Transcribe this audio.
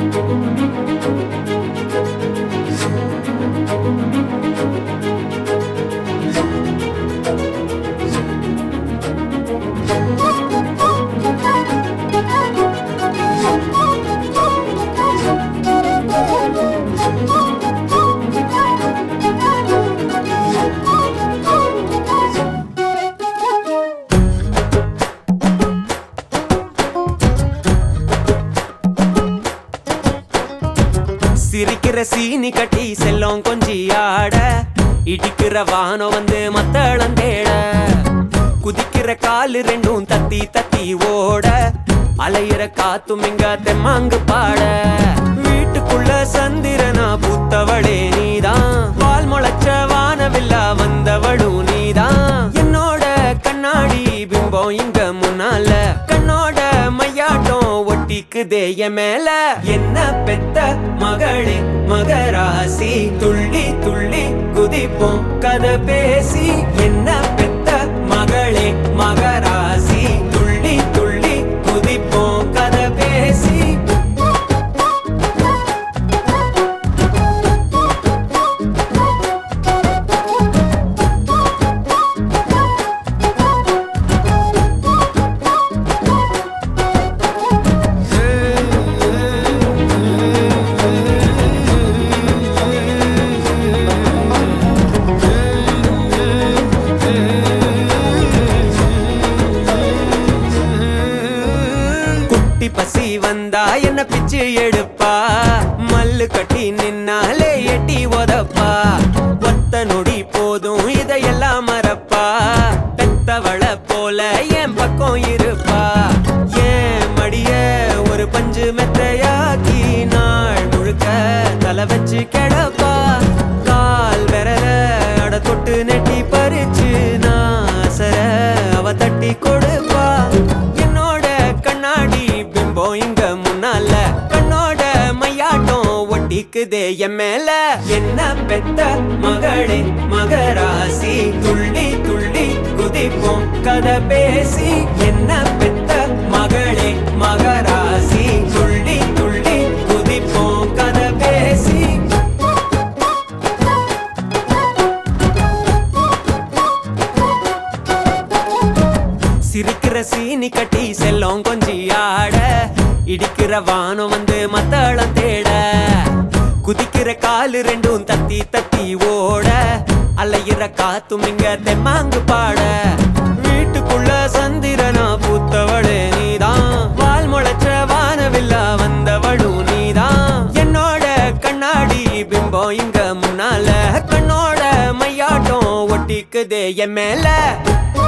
சிரிக்கிற சீனி கட்டி செல்லம் கொஞ்சி ஆட இடிக்கிற வானம் வந்து மத்தளம் தேட குதிக்கிற காலு ரெண்டும் தத்தி தத்தி ஓட அலையிற காத்தும் இங்க தெம்மாங்கு பாட வீட்டுக்குள்ள சந்திரனா பூத்தவளே நீதான் வால் முளைச்ச வானவில்லா வந்தவளும் நீதான் என்னோட கண்ணாடி பிம்பம் இங்க முன்னால கண்ணோட மையாட்டம் ஒட்டிக்குதே என் மேல என்ன பெத்த மகளே மகராசி துள்ளி துள்ளி குதிப்போம் கதை பேசி என்ன பெத்த மகளே மகராசி துள்ளி துள்ளி குதிப்போம் கதை பேசி குட்டி பசி வந்தா என்ன பிச்சு எடுப்பா மல்லு கட்டி நின்னாலே எட்டி உதப்பா ஒத்த நொடி போதும் இதையெல்லாம் மறப்பா பெத்தவள போல என் பக்கம் இருப்பா ஏன் மடிய ஒரு பஞ்சு மெத்தையாக்கி நாள் முழுக்க தலை வச்சு கிடப்பா கால் விரல அட தொட்டு நெட்டி பறிச்சு நான் அசர அவ தட்டி கொடுப்பா என்னோட கண்ணாடி பிம்பம் இங்க முன்னால கண்ணோட மையாட்டம் ஒட்டிக்குதே என் மேல என்ன பெத்த மகளே மகராசி துள்ளி துள்ளி குதிப்போம் கதை பேசி என்ன பெத்த மகளே மகராசி துள்ளி துள்ளி குதிப்போம் கதை பேசி சிரிக்கிற சீனி கட்டி செல்லம் கொஞ்சி ஆட இடிக்கிற வானம் வந்து மத்தளம் தேட குதிக்கிற காலு ரெண்டும் தத்தி தத்தி ஓட அலையிற காத்தும் இங்க தெம்மாங்கு பாட வீட்டுக்குள்ள சந்திரனா பூத்தவளே நீதான் வால் முளைச்ச வானவில்லா வந்தவளும் நீதான் என்னோட கண்ணாடி பிம்பம் இங்க முன்னால கண்ணோட மையாட்டம் ஒட்டிக்குதே என் மேல